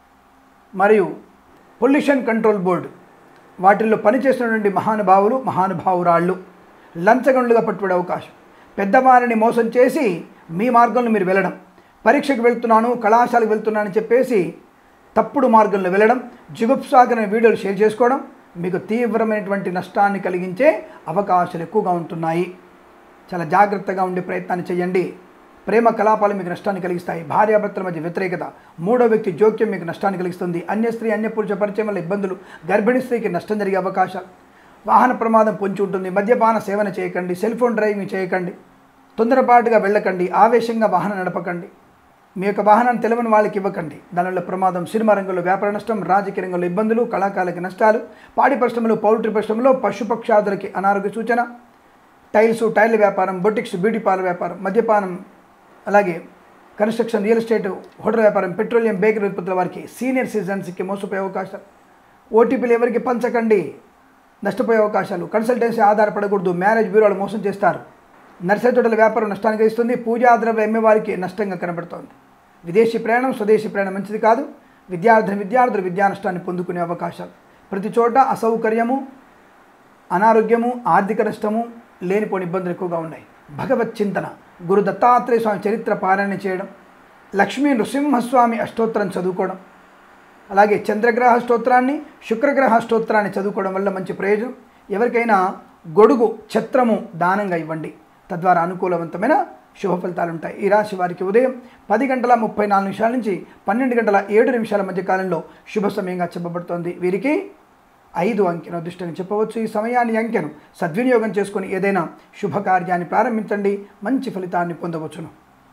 మరియు పొల్యూషన్ కంట్రోల్ బోర్డు వాటిల్లో పనిచేస్తున్నటువంటి మహానుభావులు మహానుభావురాళ్ళు లంచగొండలుగా పట్టుబడే అవకాశం పెద్దవారిని మోసం చేసి మీ మార్గంలో మీరు వెళ్ళడం పరీక్షకు వెళ్తున్నాను కళాశాలకు వెళ్తున్నాను అని చెప్పేసి తప్పుడు మార్గంలో వెళ్ళడం జుగుప్సాకరమైన వీడియోలు షేర్ చేసుకోవడం మీకు తీవ్రమైనటువంటి నష్టాన్ని కలిగించే అవకాశాలు ఎక్కువగా ఉంటున్నాయి చాలా జాగ్రత్తగా ఉండే ప్రయత్నాన్ని చేయండి ప్రేమ కలాపాలు మీకు నష్టాన్ని కలిగిస్తాయి భార్యాభర్తల మధ్య వ్యతిరేకత మూడో వ్యక్తి జోక్యం మీకు నష్టాన్ని కలిగిస్తుంది అన్య స్త్రీ అన్య పురుష పరిచయం వల్ల ఇబ్బందులు గర్భిణీ స్త్రీకి నష్టం జరిగే అవకాశాలు వాహన ప్రమాదం పొంచి ఉంటుంది మద్యపాన సేవన చేయకండి సెల్ ఫోన్ డ్రైవింగ్ చేయకండి తొందరపాటుగా వెళ్ళకండి ఆవేశంగా వాహనం నడపకండి మీ యొక్క వాహనాన్ని తెలవని వాళ్ళకి ఇవ్వకండి దానివల్ల ప్రమాదం సినిమా రంగంలో వ్యాపార నష్టం రాజకీయ రంగంలో ఇబ్బందులు కళాకారులకి నష్టాలు పాడి పరిశ్రమలో పౌల్ట్రీ పరిశ్రమలో పశుపక్షాదులకి అనారోగ్య సూచన టైల్స్ టైర్ల వ్యాపారం బొటిక్స్ బ్యూటీ పార్లర్ వ్యాపారం మద్యపానం అలాగే కన్స్ట్రక్షన్ రియల్ ఎస్టేట్ హోటల్ వ్యాపారం పెట్రోలియం బేకరీ ఉత్పత్తుల వారికి సీనియర్ సిటిజన్స్కి మోసపోయే అవకాశాలు ఓటీపీలు ఎవరికి పంచకండి నష్టపోయే అవకాశాలు కన్సల్టెన్సీ ఆధారపడకూడదు మ్యారేజ్ బ్యూరోలు మోసం చేస్తారు నర్సరీ తోటల వ్యాపారం నష్టాన్ని కలిగిస్తుంది పూజా ద్రవ్య అమ్మే వారికి నష్టంగా కనబడుతోంది విదేశీ ప్రయాణం స్వదేశీ ప్రయాణం మంచిది కాదు విద్యార్థిని విద్యార్థులు విద్యా నష్టాన్ని పొందుకునే అవకాశాలు ప్రతి చోట అసౌకర్యము అనారోగ్యము ఆర్థిక నష్టము లేనిపోని ఇబ్బందులు ఎక్కువగా ఉన్నాయి భగవత్ చింతన గురు దత్తాత్రేయ స్వామి చరిత్ర పారాయణ చేయడం లక్ష్మీ నృసింహస్వామి అష్టోత్తరం చదువుకోవడం అలాగే చంద్రగ్రహ స్తోత్రాన్ని శుక్రగ్రహ స్తోత్రాన్ని చదువుకోవడం వల్ల మంచి ప్రయోజనం ఎవరికైనా గొడుగు ఛత్రము దానంగా ఇవ్వండి తద్వారా అనుకూలవంతమైన శుభ ఫలితాలు ఉంటాయి ఈ రాశి వారికి ఉదయం పది గంటల ముప్పై నాలుగు నిమిషాల నుంచి పన్నెండు గంటల ఏడు నిమిషాల మధ్య కాలంలో శుభ సమయంగా చెప్పబడుతోంది వీరికి ఐదు అంకెను అదృష్టంగా చెప్పవచ్చు ఈ సమయాన్ని అంకెను సద్వినియోగం చేసుకొని ఏదైనా శుభకార్యాన్ని ప్రారంభించండి మంచి ఫలితాన్ని పొందవచ్చును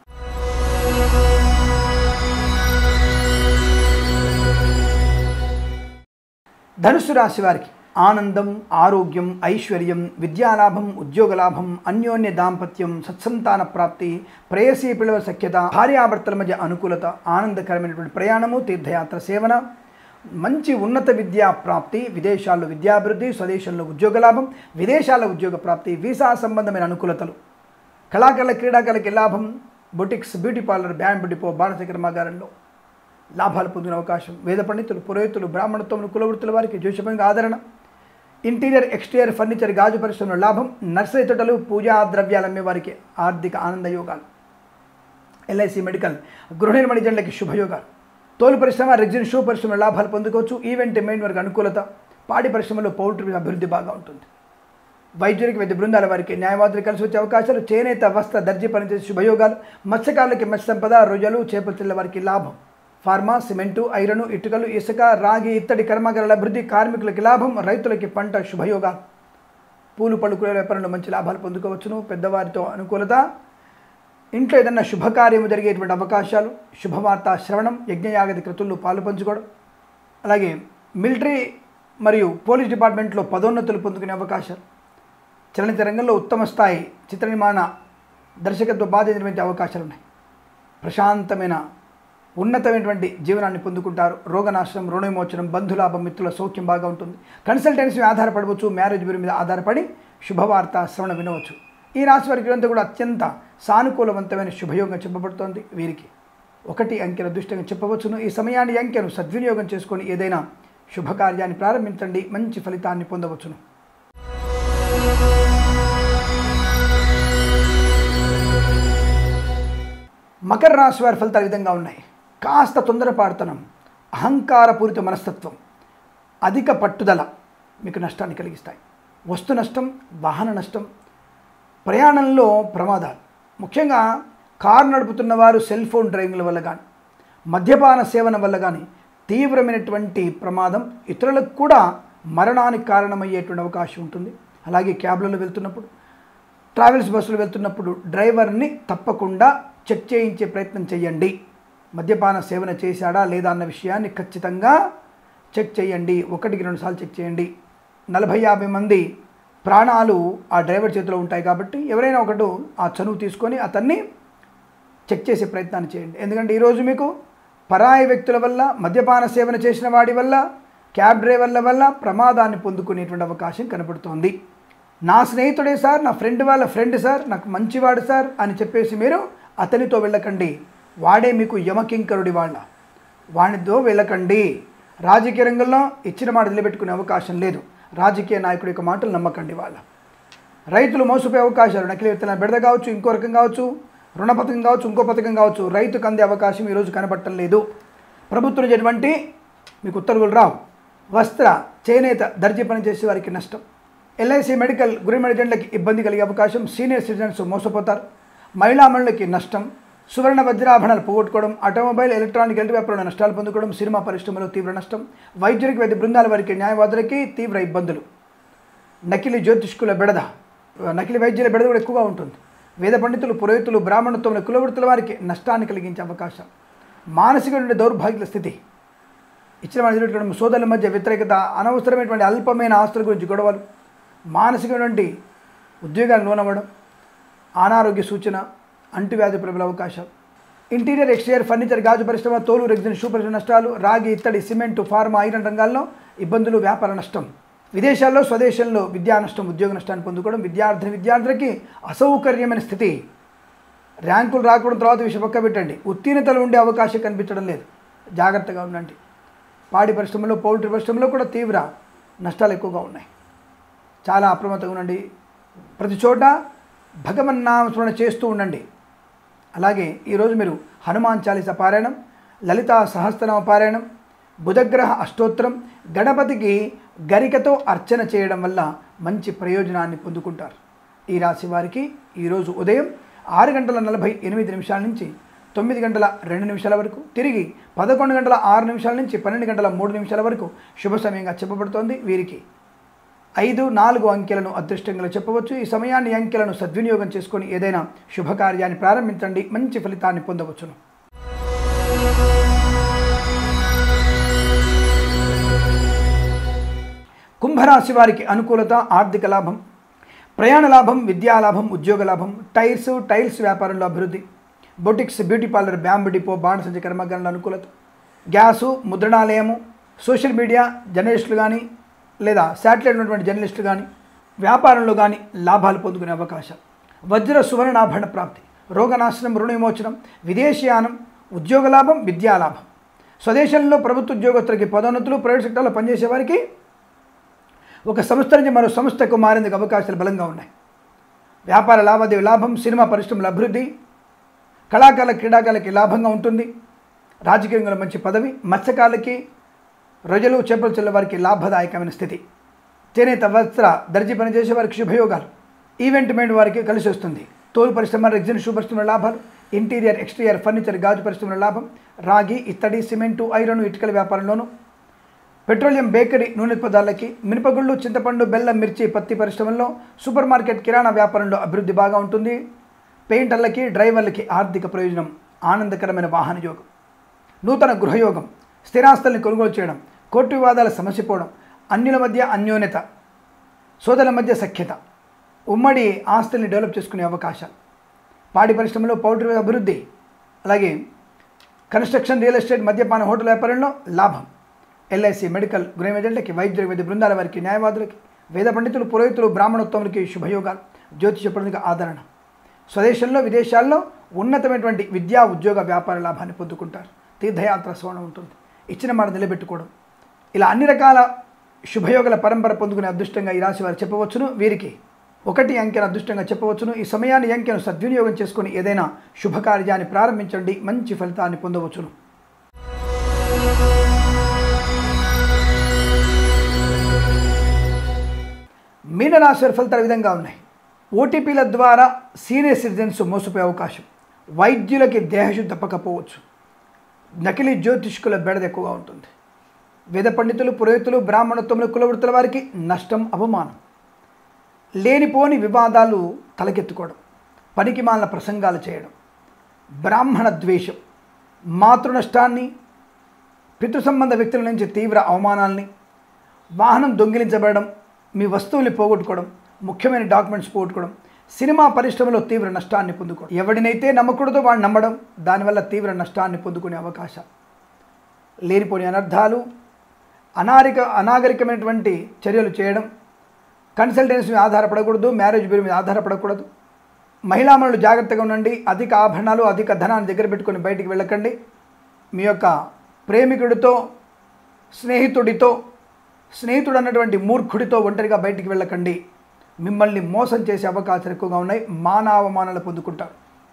ధనుసు రాశి వారికి ఆనందం ఆరోగ్యం ఐశ్వర్యం విద్యాలాభం ఉద్యోగలాభం అన్యోన్య దాంపత్యం సత్సంతాన ప్రాప్తి ప్రేయసీ పిల్లల సఖ్యత భార్యాభర్తల మధ్య అనుకూలత ఆనందకరమైనటువంటి ప్రయాణము తీర్థయాత్ర సేవన మంచి ఉన్నత విద్యా ప్రాప్తి విదేశాల్లో విద్యాభివృద్ధి స్వదేశంలో ఉద్యోగలాభం విదేశాల ఉద్యోగ ప్రాప్తి వీసా సంబంధమైన అనుకూలతలు కళాకారుల క్రీడాకారులకి లాభం boutiques beauty parlour band depot బాణస కర్మాగారంలో లాభాలు పొందిన అవకాశం వేద పండితులు పురోహితులు బ్రాహ్మణత్వములు కులవృత్తుల వారికి జ్యోతిషపరంగా ఆదరణ ఇంటీరియర్ ఎక్స్టీరియర్ ఫర్నిచర్ గాజు పరిశ్రమలో లాభం నర్సరీ తోటలు పూజా ద్రవ్యాలు అమ్మే వారికి ఆర్థిక ఆనంద యోగాలు ఎల్ఐసి మెడికల్ గృహ నిర్మాణ జండ్లకి శుభయోగాలు తోలు పరిశ్రమ రెగ్జిన్ షూ పరిశ్రమ లాభాలు పొందుకోవచ్చు ఈవెంట్ మెయిన్ వారికి అనుకూలత పాడి పరిశ్రమలో పౌల్ట్రీ అభివృద్ధి బాగా ఉంటుంది వైద్యునికి వైద్య బృందాల వారికి న్యాయవాదులు కలిసి వచ్చే అవకాశాలు చేనేత వస్త్ర దర్జీ పనిచేసే శుభయోగాలు మత్స్యకారులకి మత్స్య సంపద రొయ్యలు చేపల వారికి లాభం ఫార్మా సిమెంటు ఐరను ఇటుకలు ఇసుక రాగి ఇత్తడి కర్మాగారాల అభివృద్ధి కార్మికులకి లాభం రైతులకి పంట శుభయోగాలు పూలు పళ్ళు కూరల వ్యాపారంలో మంచి లాభాలు పొందుకోవచ్చును పెద్దవారితో అనుకూలత ఇంట్లో ఏదన్నా శుభకార్యము జరిగేటువంటి అవకాశాలు శుభవార్త శ్రవణం యజ్ఞయాగతి కృతుల్లో పాలు పంచుకోవడం అలాగే మిలిటరీ మరియు పోలీస్ డిపార్ట్మెంట్లో పదోన్నతులు పొందుకునే అవకాశాలు చలనచిత్ర రంగంలో ఉత్తమ స్థాయి చిత్ర నిర్మాణ దర్శకత్వ బాధ్యత నిర్వహించే అవకాశాలు ఉన్నాయి ప్రశాంతమైన ఉన్నతమైనటువంటి జీవనాన్ని పొందుకుంటారు రోగనాశనం రుణ విమోచనం బంధులాభం మిత్రుల సౌఖ్యం బాగా ఉంటుంది కన్సల్టెన్సీ ఆధారపడవచ్చు మ్యారేజ్ బ్యూరో మీద ఆధారపడి శుభవార్త శ్రవణ వినవచ్చు ఈ రాశి వారికి అంతా కూడా అత్యంత సానుకూలవంతమైన శుభయోగం చెప్పబడుతోంది వీరికి ఒకటి అంకెల దృష్టిగా చెప్పవచ్చును ఈ సమయాన్ని ఈ అంకెను సద్వినియోగం చేసుకొని ఏదైనా శుభకార్యాన్ని ప్రారంభించండి మంచి ఫలితాన్ని పొందవచ్చును మకర రాశి వారి ఫలితాలు ఈ విధంగా ఉన్నాయి కాస్త తొందరపాడుతనం అహంకారపూరిత మనస్తత్వం అధిక పట్టుదల మీకు నష్టాన్ని కలిగిస్తాయి వస్తు నష్టం వాహన నష్టం ప్రయాణంలో ప్రమాదాలు ముఖ్యంగా కారు నడుపుతున్న వారు సెల్ ఫోన్ డ్రైవింగ్ల వల్ల కానీ మద్యపాన సేవన వల్ల కానీ తీవ్రమైనటువంటి ప్రమాదం ఇతరులకు కూడా మరణానికి కారణమయ్యేటువంటి అవకాశం ఉంటుంది అలాగే క్యాబ్లలో వెళ్తున్నప్పుడు ట్రావెల్స్ బస్సులు వెళ్తున్నప్పుడు డ్రైవర్ని తప్పకుండా చెక్ చేయించే ప్రయత్నం చేయండి మద్యపాన సేవన చేశాడా లేదా అన్న విషయాన్ని ఖచ్చితంగా చెక్ చేయండి ఒకటికి రెండు సార్లు చెక్ చేయండి నలభై యాభై మంది ప్రాణాలు ఆ డ్రైవర్ చేతిలో ఉంటాయి కాబట్టి ఎవరైనా ఒకడు ఆ చనువు తీసుకొని అతన్ని చెక్ చేసే ప్రయత్నాన్ని చేయండి ఎందుకంటే ఈరోజు మీకు పరాయి వ్యక్తుల వల్ల మద్యపాన సేవన చేసిన వాడి వల్ల క్యాబ్ డ్రైవర్ల వల్ల ప్రమాదాన్ని పొందుకునేటువంటి అవకాశం కనబడుతోంది నా స్నేహితుడే సార్ నా ఫ్రెండ్ వాళ్ళ ఫ్రెండ్ సార్ నాకు మంచివాడు సార్ అని చెప్పేసి మీరు అతనితో వెళ్ళకండి వాడే మీకు యమకింకరుడి వాళ్ళ వాడితో వెళ్ళకండి రాజకీయ రంగంలో ఇచ్చిన మాట నిలబెట్టుకునే అవకాశం లేదు రాజకీయ నాయకుడి యొక్క మాటలు నమ్మకండి వాళ్ళ రైతులు మోసపోయే అవకాశాలు నకిలీ విత్తనాలు బెడద కావచ్చు ఇంకో రకం కావచ్చు రుణ పథకం కావచ్చు ఇంకో పథకం కావచ్చు రైతుకు అందే అవకాశం ఈరోజు కనబడటం లేదు ప్రభుత్వం ఇచ్చేటువంటి మీకు ఉత్తర్వులు రావు వస్త్ర చేనేత దర్జీ పని చేసే వారికి నష్టం ఎల్ఐసి మెడికల్ గృహ మెడిజెంట్లకి ఇబ్బంది కలిగే అవకాశం సీనియర్ సిటిజన్స్ మోసపోతారు మహిళామణులకి నష్టం సువర్ణ వజ్రాభరణాలు పోగొట్టుకోవడం ఆటోమొబైల్ ఎలక్ట్రానిక్ ఎల్టీ వ్యాపారంలో నష్టాలు పొందుకోవడం సినిమా పరిశ్రమలో తీవ్ర నష్టం వైద్యులకి వైద్య బృందాల వారికి న్యాయవాదులకి తీవ్ర ఇబ్బందులు నకిలీ జ్యోతిష్కుల బెడద నకిలీ వైద్యుల బెడద కూడా ఎక్కువగా ఉంటుంది వేద పండితులు పురోహితులు బ్రాహ్మణత్వంలో కులవృత్తుల వారికి నష్టాన్ని కలిగించే అవకాశం మానసికమైన దౌర్భాగ్య స్థితి ఇచ్చిన మన సోదరుల మధ్య వ్యతిరేకత అనవసరమైనటువంటి అల్పమైన ఆస్తుల గురించి గొడవలు మానసికమైనటువంటి ఉద్యోగాలు లోనవ్వడం అనారోగ్య సూచన అంటువ్యాధి ప్రబల అవకాశాలు ఇంటీరియర్ ఎక్స్టీరియర్ ఫర్నిచర్ గాజు పరిశ్రమ తోలు రెగ్జిన్ షూ పరిశ్రమ నష్టాలు రాగి ఇత్తడి సిమెంటు ఫార్మా ఐరన్ రంగాల్లో ఇబ్బందులు వ్యాపార నష్టం విదేశాల్లో స్వదేశంలో విద్యా నష్టం ఉద్యోగ నష్టాన్ని పొందుకోవడం విద్యార్థిని విద్యార్థులకి అసౌకర్యమైన స్థితి ర్యాంకులు రాకపోవడం తర్వాత విషయం పక్క పెట్టండి ఉత్తీర్ణతలు ఉండే అవకాశం కనిపించడం లేదు జాగ్రత్తగా ఉండండి పాడి పరిశ్రమలో పౌల్ట్రీ పరిశ్రమలో కూడా తీవ్ర నష్టాలు ఎక్కువగా ఉన్నాయి చాలా అప్రమత్తంగా ఉండండి ప్రతి చోట భగవన్నామస్మరణ చేస్తూ ఉండండి అలాగే ఈరోజు మీరు హనుమాన్ చాలీస పారాయణం లలితా సహస్రనామ పారాయణం బుధగ్రహ అష్టోత్తరం గణపతికి గరికతో అర్చన చేయడం వల్ల మంచి ప్రయోజనాన్ని పొందుకుంటారు ఈ రాశి వారికి ఈరోజు ఉదయం ఆరు గంటల నలభై ఎనిమిది నిమిషాల నుంచి తొమ్మిది గంటల రెండు నిమిషాల వరకు తిరిగి పదకొండు గంటల ఆరు నిమిషాల నుంచి పన్నెండు గంటల మూడు నిమిషాల వరకు శుభ సమయంగా చెప్పబడుతోంది వీరికి ఐదు నాలుగు అంకెలను అదృష్టంగా చెప్పవచ్చు ఈ సమయాన్ని అంకెలను సద్వినియోగం చేసుకొని ఏదైనా శుభకార్యాన్ని ప్రారంభించండి మంచి ఫలితాన్ని పొందవచ్చును కుంభరాశి వారికి అనుకూలత ఆర్థిక లాభం ప్రయాణ లాభం విద్యా లాభం ఉద్యోగ లాభం టైర్స్ టైల్స్ వ్యాపారంలో అభివృద్ధి boutiques beauty parlour bamboo depot బాణసంచ కర్మకారుల అనుకూలత గ్యాసు ముద్రణాలయము సోషల్ మీడియా జర్నలిస్టులు కానీ లేదా శాటిలైట్ ఉన్నటువంటి జర్నలిస్టులు కానీ వ్యాపారంలో కానీ లాభాలు పొందుకునే అవకాశం వజ్ర సువర్ణాభరణ ప్రాప్తి రోగనాశనం రుణ విమోచనం విదేశీయానం ఉద్యోగ లాభం విద్యా లాభం స్వదేశంలో ప్రభుత్వ ఉద్యోగస్తులకి పదోన్నతులు ప్రైవేట్ సెక్టర్లో పనిచేసే వారికి ఒక సంస్థ నుంచి మరో సంస్థకు మారేందుకు అవకాశాలు బలంగా ఉన్నాయి వ్యాపార లావాదేవీ లాభం సినిమా పరిశ్రమల అభివృద్ధి కళాకారుల క్రీడాకారులకి లాభంగా ఉంటుంది రాజకీయంగా మంచి పదవి మత్స్యకారులకి రొజలు చేపలు చెల్లె వారికి లాభదాయకమైన స్థితి చేనేత వస్త్ర దర్జీ పనిచేసే వారికి శుభయోగాలు ఈవెంట్ మేడ్ వారికి కలిసి వస్తుంది తోలు పరిశ్రమ రెగ్జిన్ షూ పరిశ్రమల లాభాలు ఇంటీరియర్ ఎక్స్టీరియర్ ఫర్నిచర్ గాజు పరిశ్రమల లాభం రాగి ఇత్తడి సిమెంటు ఐరన్ ఇటుకల వ్యాపారంలోనూ పెట్రోలియం బేకరీ నూనె పదార్థాలకి మినపగుళ్ళు చింతపండు బెల్లం మిర్చి పత్తి పరిశ్రమల్లో సూపర్ మార్కెట్ కిరాణా వ్యాపారంలో అభివృద్ధి బాగా ఉంటుంది పెయింటర్లకి డ్రైవర్లకి ఆర్థిక ప్రయోజనం ఆనందకరమైన వాహన యోగం నూతన గృహయోగం స్థిరాస్తుల్ని కొనుగోలు చేయడం కోర్టు వివాదాల సమస్యపోవడం అన్యుల మధ్య అన్యోన్యత సోదరుల మధ్య సఖ్యత ఉమ్మడి ఆస్తుల్ని డెవలప్ చేసుకునే అవకాశాలు పాడి పరిశ్రమలో పౌల్ట్రీ అభివృద్ధి అలాగే కన్స్ట్రక్షన్ రియల్ ఎస్టేట్ మద్యపాన హోటల్ వ్యాపారంలో లాభం ఎల్ఐసి మెడికల్ గృహ ఏజెంట్లకి వైద్య వైద్య బృందాల వారికి న్యాయవాదులకి వేద పండితులు పురోహితులు బ్రాహ్మణోత్తములకి శుభయోగాలు జ్యోతిష పండుగ ఆదరణ స్వదేశంలో విదేశాల్లో ఉన్నతమైనటువంటి విద్యా ఉద్యోగ వ్యాపార లాభాన్ని పొందుకుంటారు తీర్థయాత్ర శ్రవణం ఉంటుంది ఇచ్చిన మాట నిలబెట్టుకోవడం ఇలా అన్ని రకాల శుభయోగాల పరంపర పొందుకునే అదృష్టంగా ఈ రాశి వారు చెప్పవచ్చును వీరికి ఒకటి అంకెను అదృష్టంగా చెప్పవచ్చును ఈ సమయాన్ని ఈ అంకెను సద్వినియోగం చేసుకుని ఏదైనా శుభకార్యాన్ని ప్రారంభించండి మంచి ఫలితాన్ని పొందవచ్చును మీనరాశి వారి ఫలితాలు ఈ విధంగా ఉన్నాయి ఓటీపీల ద్వారా సీనియర్ సిటిజన్స్ మోసపోయే అవకాశం వైద్యులకి దేహశుద్ధి తప్పకపోవచ్చు నకిలీ జ్యోతిష్కుల బెడద ఎక్కువగా ఉంటుంది వేద పండితులు పురోహితులు బ్రాహ్మణత్వములు కులవృత్తుల వారికి నష్టం అవమానం లేనిపోని వివాదాలు తలకెత్తుకోవడం పనికి మాలిన ప్రసంగాలు చేయడం బ్రాహ్మణ ద్వేషం మాతృ నష్టాన్ని పితృ సంబంధ వ్యక్తుల నుంచి తీవ్ర అవమానాల్ని వాహనం దొంగిలించబడడం మీ వస్తువుల్ని పోగొట్టుకోవడం ముఖ్యమైన డాక్యుమెంట్స్ పోగొట్టుకోవడం సినిమా పరిశ్రమలో తీవ్ర నష్టాన్ని పొందుకోవడం ఎవడినైతే నమ్మకూడదో వాడిని నమ్మడం దానివల్ల తీవ్ర నష్టాన్ని పొందుకునే అవకాశం లేనిపోని అనర్థాలు అనారిక అనాగరికమైనటువంటి చర్యలు చేయడం కన్సల్టెన్సీ మీద ఆధారపడకూడదు మ్యారేజ్ బ్యూరో మీద ఆధారపడకూడదు మహిళామణులు జాగ్రత్తగా ఉండండి అధిక ఆభరణాలు అధిక ధనాన్ని దగ్గర పెట్టుకొని బయటికి వెళ్ళకండి మీ యొక్క ప్రేమికుడితో స్నేహితుడితో స్నేహితుడు అన్నటువంటి మూర్ఖుడితో ఒంటరిగా బయటికి వెళ్ళకండి మిమ్మల్ని మోసం చేసే అవకాశాలు ఎక్కువగా ఉన్నాయి మానవమానాలు పొందుకుంటారు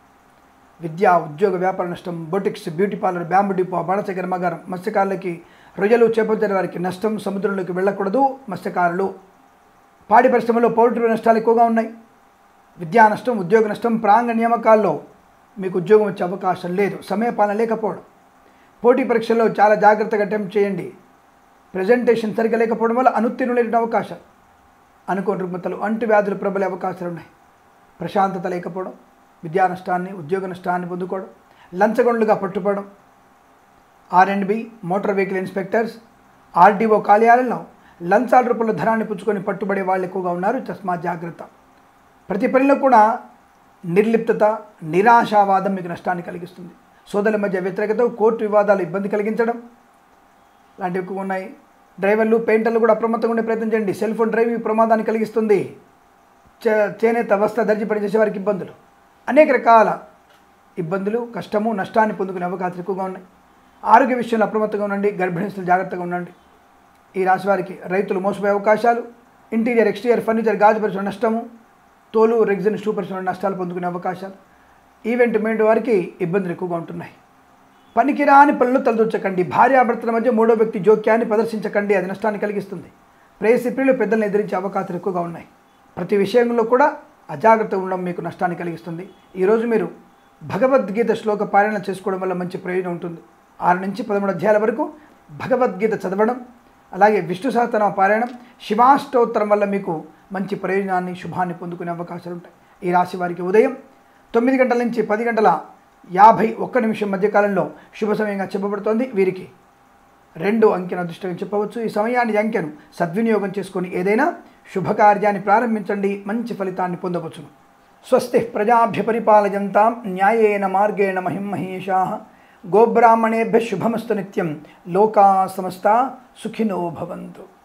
విద్య ఉద్యోగ వ్యాపార నష్టం boutiques beauty parlour bamboo depot బాణస కర్మాగారం మత్స్యకారులకి రొయ్యలు చేపల వారికి నష్టం సముద్రంలోకి వెళ్ళకూడదు మత్స్యకారులు పాడి పరిశ్రమలో పౌల్ట్రీ నష్టాలు ఎక్కువగా ఉన్నాయి విద్యా నష్టం ఉద్యోగ నష్టం ప్రాంగ నియామకాల్లో మీకు ఉద్యోగం వచ్చే అవకాశం లేదు సమయపాలన లేకపోవడం పోటీ పరీక్షల్లో చాలా జాగ్రత్తగా అటెంప్ట్ చేయండి ప్రజెంటేషన్ సరిగ్గా లేకపోవడం వల్ల అనుత్తీర్ణులైన అవకాశం అనుకోని రుగ్మతలు అంటువ్యాధులు ప్రబలే అవకాశాలు ఉన్నాయి ప్రశాంతత లేకపోవడం విద్యా నష్టాన్ని ఉద్యోగ నష్టాన్ని పొందుకోవడం లంచగొండలుగా పట్టుకోవడం R and B motor vehicle inspectors RDO కార్యాలయంలో లంచాల రూపంలో ధనాన్ని పుచ్చుకొని పట్టుబడే వాళ్ళు ఎక్కువగా ఉన్నారు తస్మా జాగ్రత్త ప్రతి పనిలో కూడా నిర్లిప్తత నిరాశావాదం మీకు నష్టాన్ని కలిగిస్తుంది సోదరుల మధ్య వ్యతిరేకత కోర్టు వివాదాలు ఇబ్బంది కలిగించడం లాంటివి ఎక్కువ ఉన్నాయి డ్రైవర్లు పెయింటర్లు కూడా అప్రమత్తంగా ఉండే ప్రయత్నం చేయండి సెల్ ఫోన్ డ్రైవింగ్ ప్రమాదాన్ని కలిగిస్తుంది చే- చేనేత వస్త్ర దర్జీ పనిచేసే వారికి ఇబ్బందులు అనేక రకాల ఇబ్బందులు కష్టము నష్టాన్ని పొందుకునే అవకాశాలు ఎక్కువగా ఉన్నాయి ఆరోగ్య విషయంలో అప్రమత్తంగా ఉండండి గర్భిణీస్తులు జాగ్రత్తగా ఉండండి ఈ రాశి వారికి రైతులు మోసపోయే అవకాశాలు ఇంటీరియర్ ఎక్స్టీరియర్ ఫర్నిచర్ గాజు పరిశ్రమ నష్టము తోలు రెగ్జిన్ షూ పరిశ్రమ నష్టాలు పొందుకునే అవకాశాలు ఈవెంట్ మేంటి వారికి ఇబ్బందులు ఎక్కువగా ఉంటున్నాయి పనికిరాని పనులు తలదూర్చకండి భార్యాభర్తల మధ్య మూడో వ్యక్తి జోక్యాన్ని ప్రదర్శించకండి అది నష్టాన్ని కలిగిస్తుంది ప్రేయసి ప్రియులు పెద్దలను ఎదిరించే అవకాశాలు ఎక్కువగా ఉన్నాయి ప్రతి విషయంలో కూడా అజాగ్రత్త ఉండడం మీకు నష్టాన్ని కలిగిస్తుంది ఈరోజు మీరు భగవద్గీత శ్లోక పారాయణ చేసుకోవడం వల్ల మంచి ప్రయోజనం ఉంటుంది ఆరు నుంచి పదమూడు అధ్యాయాల వరకు భగవద్గీత చదవడం అలాగే విష్ణు సహస్రనామ పారాయణం శివాష్టోత్తరం వల్ల మీకు మంచి ప్రయోజనాన్ని శుభాన్ని పొందుకునే అవకాశాలు ఉంటాయి ఈ రాశి వారికి ఉదయం తొమ్మిది గంటల నుంచి పది గంటల యాభై ఒక్క నిమిషం మధ్యకాలంలో శుభ సమయంగా చెప్పబడుతోంది వీరికి రెండు అంకెను అదృష్టంగా చెప్పవచ్చు ఈ సమయాన్ని ఈ అంకెను సద్వినియోగం చేసుకొని ఏదైనా శుభకార్యాన్ని ప్రారంభించండి మంచి ఫలితాన్ని పొందవచ్చును స్వస్తి ప్రజాభ్య పరిపాలయంతాం న్యాయేన మార్గేణ మహిం మహేషా గోబ్రాహ్మణేభ్య శుభమస్తు నిత్యం లోకా సమస్త సుఖినో భవంతు